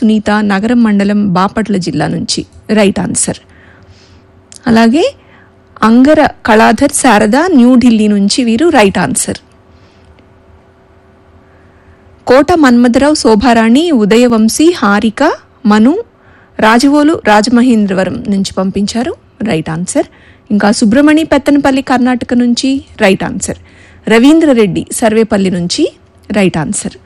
సునీత నగరం మండలం బాపట్ల జిల్లా నుంచి రైట్ ఆన్సర్ అలాగే అంగర కళాధర్ శారద న్యూఢిల్లీ నుంచి వీరు రైట్ ఆన్సర్ కోట మన్మథరావు శోభారాణి ఉదయవంశీ హారిక మను రాజవోలు రాజమహేంద్రవరం నుంచి పంపించారు రైట్ ఆన్సర్ ఇంకా సుబ్రమణి పెత్తనపల్లి కర్ణాటక నుంచి రైట్ ఆన్సర్ రవీంద్ర రెడ్డి సర్వేపల్లి నుంచి రైట్ ఆన్సర్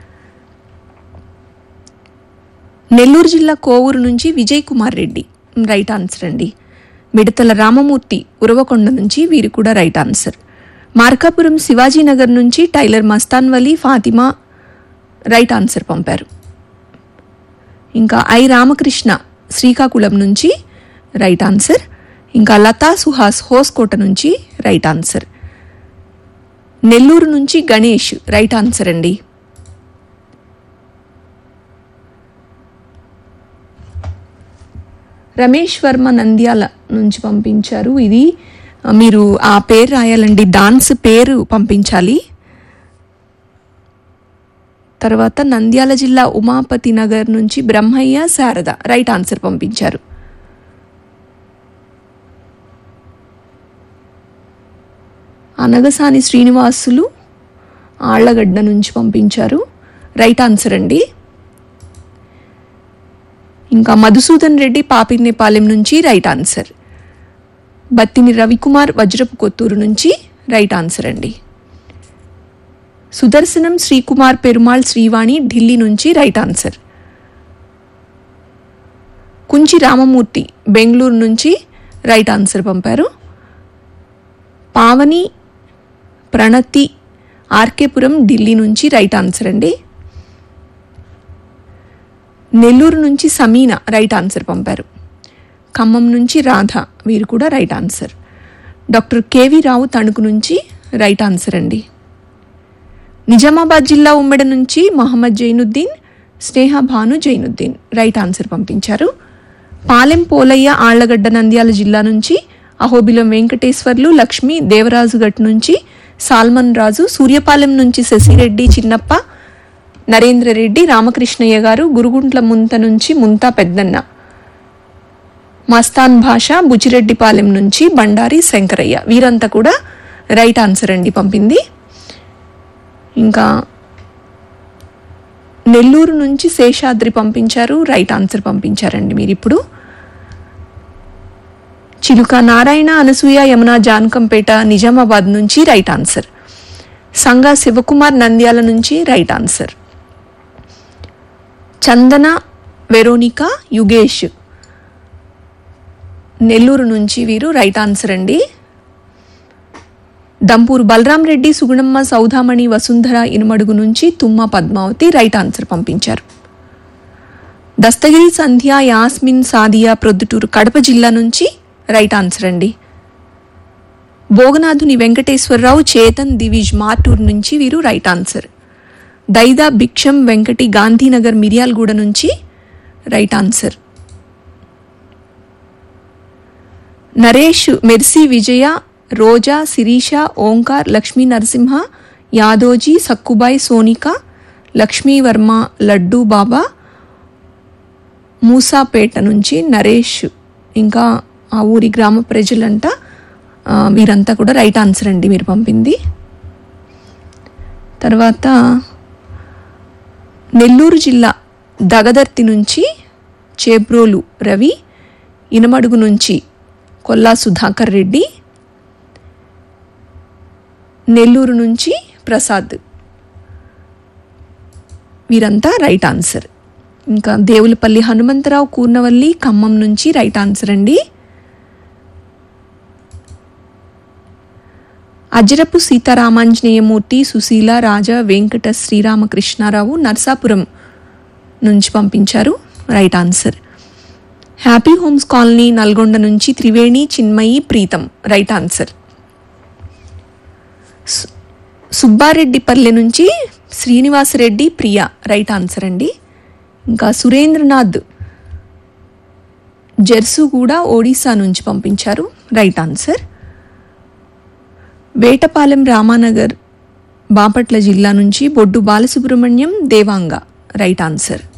నెల్లూరు జిల్లా కోవూరు నుంచి విజయ్ కుమార్ రెడ్డి రైట్ ఆన్సర్ అండి మిడతల రామమూర్తి ఉరవకొండ నుంచి వీరు కూడా రైట్ ఆన్సర్ మార్కాపురం శివాజీనగర్ నుంచి tailor Mastan Vali Fatima right answer పంపారు ఇంకా ఐ రామకృష్ణ శ్రీకాకుళం నుంచి రైట్ ఆన్సర్ ఇంకా లతా సుహాస్ హోస్కోట నుంచి రైట్ ఆన్సర్ నెల్లూరు నుంచి గణేష్ రైట్ ఆన్సర్ అండి రమేష్ వర్మ నంద్యాల నుంచి పంపించారు ఇది ఆ, మీరు ఆ పేరు రాయాలండి డాన్స్ పేరు పంపించాలి తర్వాత నంద్యాల జిల్లా ఉమాపతి నగర్ నుంచి బ్రహ్మయ్య శారద రైట్ ఆన్సర్ పంపించారు అనగసాని శ్రీనివాసులు ఆళ్లగడ్డ నుంచి పంపించారు రైట్ ఆన్సర్ అండి ఇంకా మధుసూదన్ రెడ్డి పాపినేపాలెం నుంచి రైట్ ఆన్సర్ బత్తిని రవికుమార్ వజ్రపు కొత్తూరు నుంచి రైట్ ఆన్సర్ అండి సుదర్శనం శ్రీకుమార్ పెరుమాళ్ శ్రీవాణి ఢిల్లీ నుంచి రైట్ ఆన్సర్ కుంచి రామమూర్తి బెంగళూరు నుంచి రైట్ ఆన్సర్ పంపారు పావని ప్రణతి ఆర్కేపురం ఢిల్లీ నుంచి రైట్ ఆన్సర్ అండి నెల్లూరు నుంచి సమీన రైట్ ఆన్సర్ పంపారు ఖమ్మం నుంచి రాధ వీరు కూడా right answer doctor KV Rao Tanuku నుంచి రైట్ ఆన్సర్ అండి నిజామాబాద్ జిల్లా ఉమ్మడి నుంచి మహమ్మద్ జైనుద్దీన్ స్నేహ భాను జైనుద్దీన్ రైట్ ఆన్సర్ పంపించారు పాలెం పోలయ్య ఆళ్లగడ్డ నంద్యాల జిల్లా నుంచి అహోబిలం వెంకటేశ్వర్లు లక్ష్మి దేవరాజుగట్ నుంచి సాల్మన్ రాజు సూర్యపాలెం నుంచి శశిరెడ్డి చిన్నప్ప నరేంద్ర రెడ్డి రామకృష్ణయ్య గారు గురుగుంట్ల ముంత నుంచి ముంతా పెద్దన్న మస్తాన్ భాష బుచిరెడ్డిపాలెం నుంచి బండారి శంకరయ్య వీరంతా కూడా రైట్ ఆన్సర్ అండి పంపింది ఇంకా నెల్లూరు నుంచి శేషాద్రి పంపించారు రైట్ ఆన్సర్ పంపించారండి మీరు ఇప్పుడు చిలుక నారాయణ అనసూయ యమున జానకంపేట నిజామాబాద్ నుంచి రైట్ ఆన్సర్ సంగా శివకుమార్ నంద్యాల నుంచి right answer Chandana Veronica Yugesh Nellore నుంచి వీరు రైట్ ఆన్సర్ అండి దంపూరు బలరాం రెడ్డి సుగుణమ్మ సౌధామణి వసుంధర ఇనుమడుగు నుంచి తుమ్మ పద్మావతి రైట్ ఆన్సర్ పంపించారు దస్తగిరి సంధ్య యాస్మిన్ సాదియా ప్రొద్దుటూరు కడప జిల్లా నుంచి రైట్ ఆన్సర్ అండి భోగనాథుని వెంకటేశ్వరరావు చేతన్ దివిజ్ మార్టూర్ నుంచి వీరు రైట్ ఆన్సర్ దైదా భిక్షం వెంకటి గాంధీనగర్ మిర్యాలగూడ నుంచి right answer Naresh Mercy Vijaya Roja Sirisha Omkar Lakshmi Narasimha Yadoji Sakkubai Sonika Lakshmivarma Laddu Baba Moosapet నుంచి నరేష్ ఇంకా ఆ ఊరి గ్రామ ప్రజలంతా ఆ, వీరంతా కూడా రైట్ ఆన్సర్ అండి మీరు పంపింది తర్వాత నెల్లూరు జిల్లా దగదర్తి నుంచి చేబ్రోలు రవి ఇనమడుగు నుంచి కొల్లా సుధాకర్ రెడ్డి నెల్లూరు నుంచి ప్రసాద్ వీరంతా రైట్ ఆన్సర్ ఇంకా దేవులపల్లి హనుమంతరావు కూర్నవల్లి ఖమ్మం నుంచి రైట్ ఆన్సర్ అండి అజరపు సీతారామాంజనేయమూర్తి సుశీల రాజా వెంకట శ్రీరామకృష్ణారావు నర్సాపురం నుంచి పంపించారు right answer happy homes colony Nalgonda నుంచి త్రివేణి చిన్మయి ప్రీతం రైట్ ఆన్సర్ సు- సుబ్బారెడ్డిపల్లె నుంచి శ్రీనివాసరెడ్డి ప్రియ రైట్ ఆన్సర్ అండి ఇంకా సురేంద్రనాథ్ జెర్సు కూడా ఒడిశా నుంచి పంపించారు రైట్ ఆన్సర్ వేటపాలెం రామానగర్ బాపట్ల జిల్లా నుంచి బొడ్డు బాలసుబ్రహ్మణ్యం దేవాంగ రైట్ ఆన్సర్